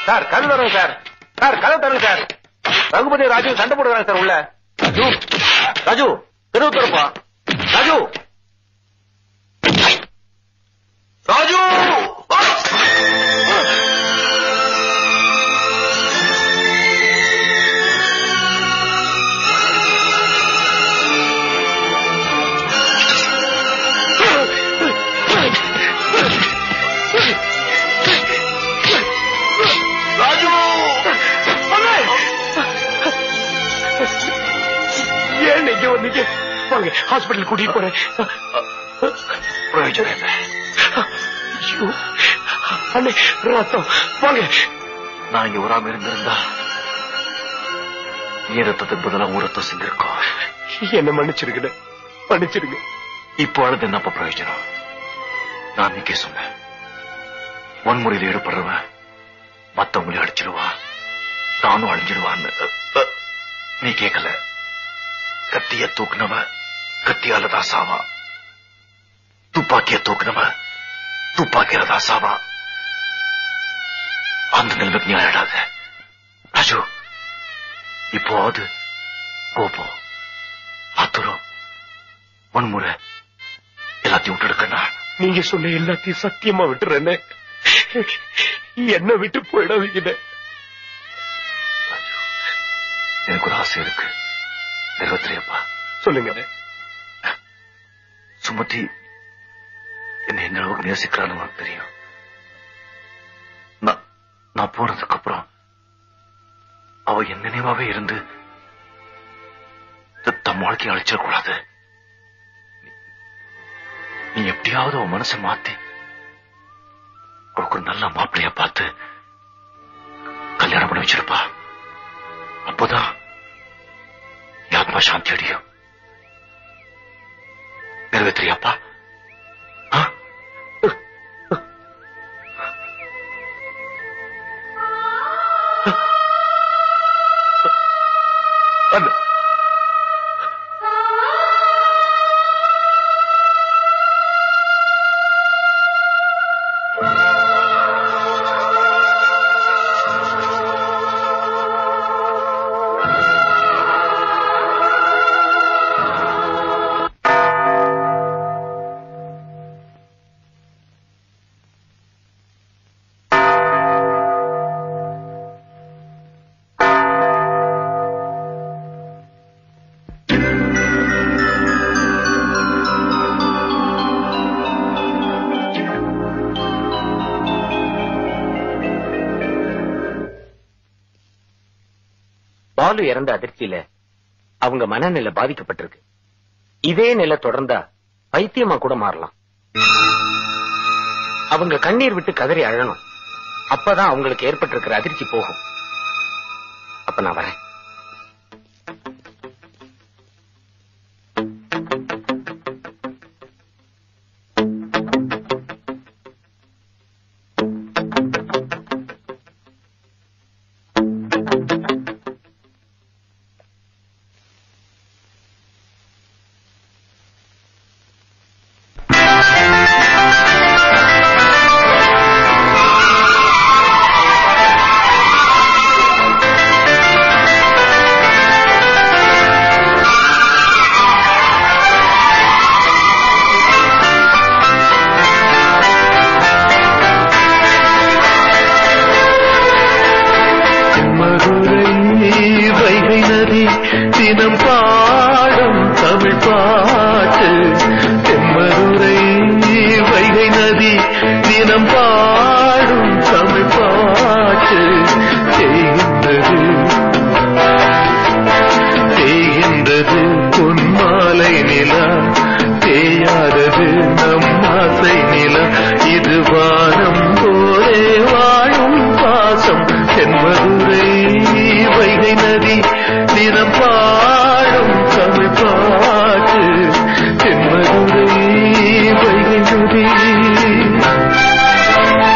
Sir கதவு தருங்க sir sir கதவு தருங்க சார் ரகுபதி ராஜு சண்டை போடுறாங்க சார் உள்ள ராஜு ராஜு கதவு திறப்பா ராஜு ராஜு ராஜு ஏன் இங்க வந்தீங்க வாங்க ஹாஸ்பிட்டல் கூட்டிட்டு போறேன் பிரயோஜனம் இல்லை ஐயோ, அண்ணே ரத்தம் வாங்க நான் இங்க வராம இருந்திருந்தா என் ரத்தத்துக்கு பதிலா உன் ரத்தம் செஞ்சிருக்கோம் என்ன மன்னிச்சிருங்க மன்னிச்சிருங்க இப்போ அழுது என்னப்பா பிரயோஜனம் நான் அன்னைக்கே சொன்னேன் வன்முறையில் ஈடுபடுறவன் மத்தவங்களை அடிச்சிடுவான் தானும் அழிஞ்சிடுவான்னு அ, அ, நீ கேட்கல கத்திய தூக்குனவன் கத்தியால தான் சாவான் துப்பாக்கிய தூக்குனவன் துப்பாக்கியில தான் சாவான் அந்த நிலைமைக்கு நீ அழாத ராஜு இப்போது கோபம் ஆத்துரம் வன்முறை எல்லாத்தையும் விட்டுடுக்கண்ணா நீங்க சொன்ன எல்லாத்தையும் சத்தியமா விட்டுறேன்னு என்ன விட்டு போயிடாதீங்க எனக்கு ஒரு ஆசை இருக்கு நிறைவேற்றியப்பா சொல்லுங்க சுமதி என்னை எந்த அளவுக்கு நேசிக்கிறான்னு உனக்கு தெரியும் நான் நான் போனதுக்கு அப்புறம் அவ என் நினைவாவே இருந்து த- தம் வாழ்க்கையை அழிச்சிடக்கூடாது நீ- நீ எப்படியாவது அவன் மனசை மாத்தி அவளுக்கு ஒரு நல்ல மாப்பிளைய பார்த்து கல்யாணம் பண்ணி வச்சிருப்பா அப்போதான் என் ஆத்மா சாந்தி அடையும் நிறைவேற்றியாப்பா ஆ? அந்த பாலு இறந்த அதிர்ச்சியில அவங்க மனநிலை பாதிக்கப்பட்டிருக்கு இதே நிலை தொடர்ந்தா பைத்தியமா கூட மாறலாம் அவங்க கண்ணீர் விட்டு கதறி அழணும் அப்பதான் அவங்களுக்கு ஏற்பட்டிருக்கிற அதிர்ச்சி போகும் அப்ப நான் வரேன் மதுரை வைகை நதி தினம் பாடும் தமிழ் பாட்டு தென்மதுரை வைகை நதி தினம் பாடும் தமிழ் பாட்டு செய்கின்றது செய்கின்றது பொன்மாலை நிலா தேயாதது நம் ஆசை நிலா இது வானம் போலே வாழும் பாசம் தென்மதுரை வைகை நதி தினம் பாடும் தமிழ் பாட்டு தென்மதுரை வைகை நதி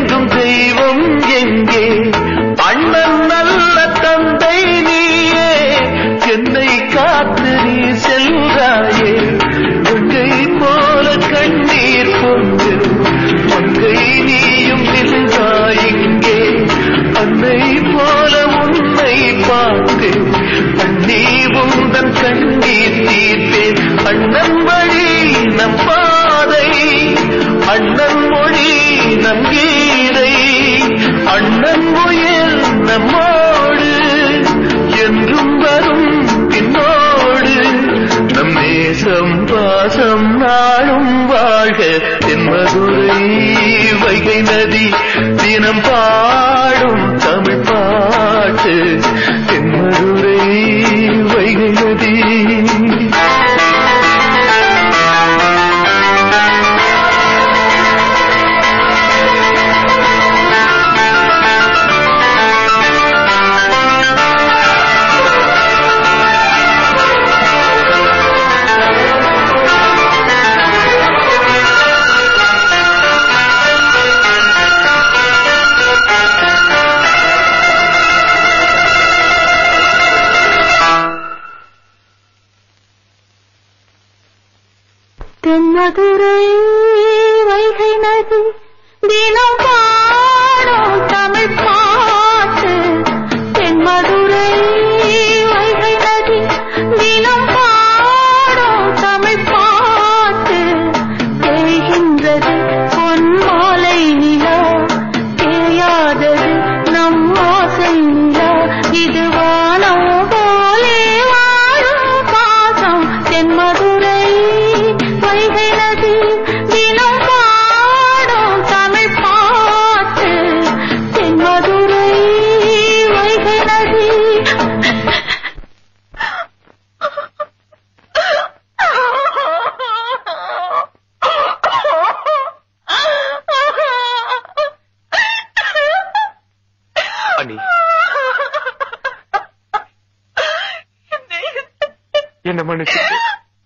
என்றும் தெய்வம் எங்கே அண்ணன் நல்ல தந்தை நீயே என்னை காத்து நீ செல்றாயே கங்கை போல கண்ணீர் கொண்டு மங்கை நீயும் நின்றாயிங்கே அன்னை போல உன்னை பார்த்து அண்ணி உந்தன் கண்ணீர் தீர்ப்பேன் அண்ணன் வழி நம் பாதை அண்ணன் மொழி நம் கீதை அண்ணன் உயிர் நம்மோடு என்றும் வரும் பின்னோடு நம் நேசம் பாசம் நாளும் வாழ்க தென்மதுரை வைகை நதி தினம் பாடும் தமிழ் பாட்டு தென்மதுரை வைகை நதி தென்மதுரை வைகை நதி தினம் பாடும் தமிழ் பாட்டு தென்மதுரை வைகை நதி தினம் பாடும் தமிழ் பாட்டு தேய்கின்றது பொன்மாலை நிலா தேயாதது நம் ஆசை நிலா இது வானம் போலே வாழும் பாசம் தென்மதுரை வைகை நதி தினம் பாடும் தமிழ் பாட்டு தென்மதுரை வைகை நதி அண்ணி என்ன மன்னிச்சுட்டு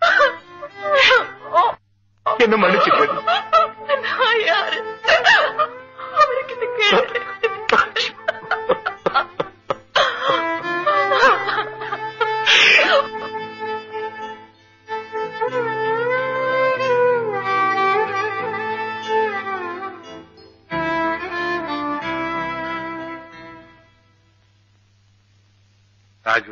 என்ன மன்னிச்சுட்டு நான் யாரு அவருக்கு இந்த கேள்வி ராஜு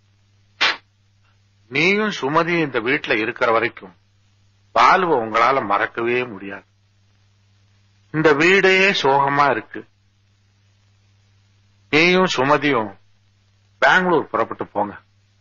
நீயும் சுமதி இந்த வீட்டுல இருக்கிற வரைக்கும் பாலுவ உங்களால மறக்கவே முடியாது இந்த வீடே சோகமா இருக்கு நீயும் சுமதியும் பெங்களூர் புறப்பட்டு போங்க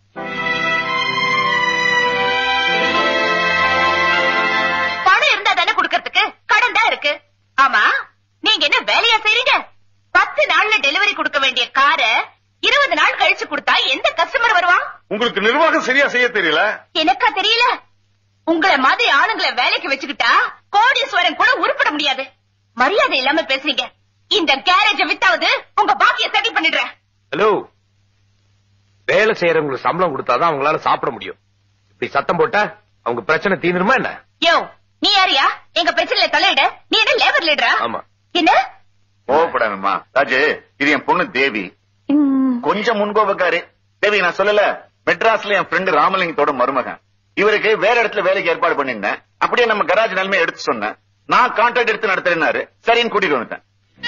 பணம் இருந்தா தானே குடுக்கறதுக்கு கடன் தான் இருக்கு ஆமா நீங்க என்ன வேலையா செய்றீங்க பத்து நாள்ல டெலிவரி கொடுக்க வேண்டிய கார இருபது நாள் கழிச்சு கொடுத்தா எந்த கஸ்டமர் வருவான் உங்களுக்கு நிர்வாகம் சரியா செய்ய தெரியல எனக்கா தெரியல உங்களை மாதிரி ஆளுங்களை வேலைக்கு வச்சுக்கிட்டா கோடீஸ்வரன் கூட உருப்பட முடியாது மரியாதை இல்லாம பேசுறீங்க இந்த கேரேஜ வித்தாவது உங்க பாக்கிய செட்டில் பண்ணிடுறேன் ஹலோ வேலை செய்யறவங்களுக்கு சம்பளம் கொடுத்தாதான் அவங்களால சாப்பிட முடியும் இப்படி சத்தம் போட்டா அவங்க பிரச்சனை தீந்துருமா என்ன யோ நீ யாரியா எங்க பிரச்சனையில தலையிட நீ என்ன லேபர் லீடரா ஆமா என்ன கோவப்படாதம்மா ராஜு இது என் பொண்ணு தேவி கொஞ்சம் முன்கோபக்காரு தேவி நான் சொல்லல மெட்ராஸ்ல என் ஃப்ரெண்டு ராமலிங்கத்தோட மருமகன் இவருக்கு வேற இடத்துல வேலைக்கு ஏற்பாடு பண்ணிருந்தேன் அப்படியே நம்ம கராஜ் நிலைமை எடுத்து சொன்னேன் நான் கான்ட்ராக்ட் எடுத்து நடத்துறேன்னாரு சரின்னு கூட்டிட்டு வந்துட்டேன்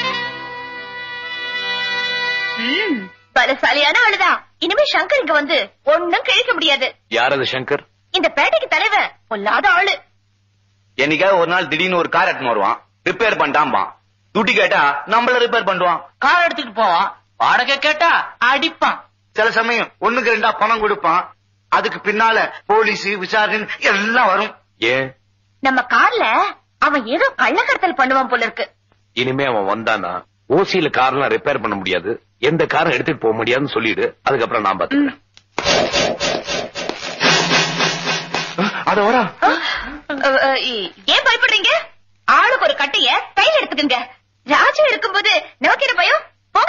ம், பலசாலியான ஆளுதான் இனிமே சங்கர் இங்க வந்து ஒண்ணும் கிழிக்க முடியாது யார் அது சங்கர் இந்த பேட்டைக்கு தலைவன் பொல்லாத ஆளு என்னைக்காவது ஒரு நாள் திடீர்னு ஒரு கார் எடுத்துன்னு வருவான் ரிப்பேர் பண்ணிட்டான்பான் துட்டி கேட்டா நம்மள ரிப்பேர் பண்ணுவான் கார் எடுத்துட்டு போவான் வாடகை கேட்டா அடிப்பான் சில சமயம் ஒண்ணுக்கு ரெண்டா பணம் கொடுப்பான் அதுக்கு பின்னால போலீஸ் விசாரணை எல்லாம் வரும் ஏன் நம்ம கார்ல அவன் ஏதோ கள்ளக்கடத்தல் பண்ணுவான் போல இருக்கு இனிமே அவன் வந்தானா ஓசியில கார்லாம் ரிப்பேர் பண்ண முடியாது எந்த காரும் எடுத்துட்டு போக முடியாதுன்னு சொல்லிடு அதுக்கப்புறம் நான் பாத்துக்கிறேன் அத வரா அஹ், அஹ், ஏன் பயப்படுறீங்க ஆளுக்கு ஒரு கட்டைய கையில எடுத்துக்கங்க ராஜு இருக்கும்போது நமக்கு என்ன பயம் போங்க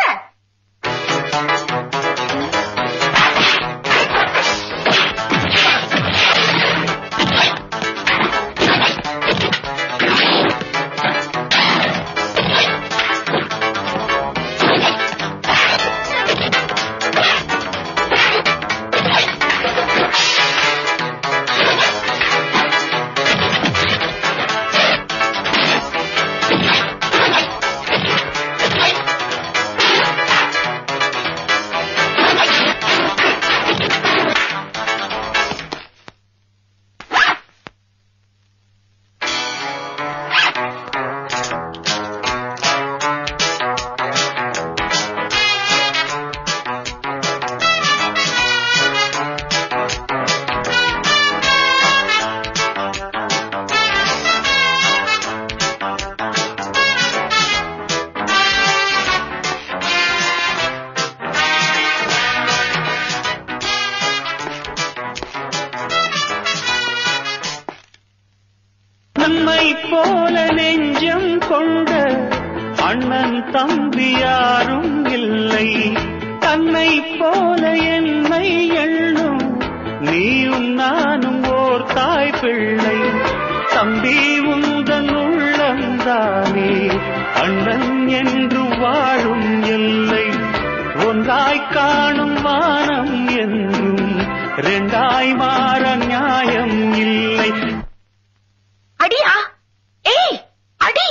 அண்ணன் தம்பி யாரும் இல்லை தன்னை போல என்னை எண்ணும் நீயும் நானும் ஓர் தாய் பிள்ளை தம்பி உந்தன் உள்ளந்தானே அண்ணன் என்று வாழும் எல்லை ஒன்றாய் காணும் வானம் என்றும் ரெண்டாய் மாற நியாயம் இல்லை அடியா ஏய் அடி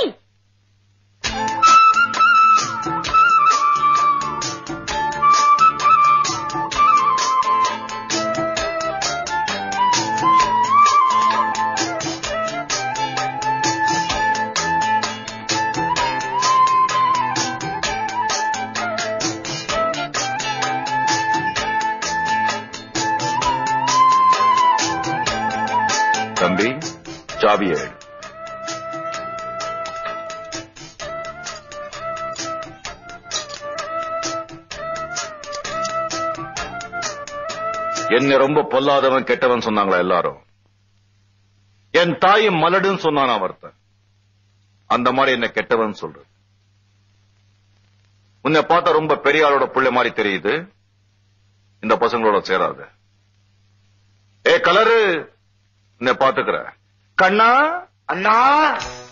தம்பி சாவி ஏடு என்ன ரொம்ப பொல்லாதவன் கெட்டவன் சொன்னாங்களா எல்லாரும் என் தாயும் மலடுன்னு சொன்னான் ஒருத்தன் அந்த மாதிரி என்ன கெட்டவன் சொல்றது உன்னை பார்த்தா ரொம்ப பெரிய ஆளோட புள்ள மாதிரி தெரியுது இந்த பசங்களோட சேராத ஏ கலரு உன்னை பாத்துக்கிற கண்ணா அண்ணா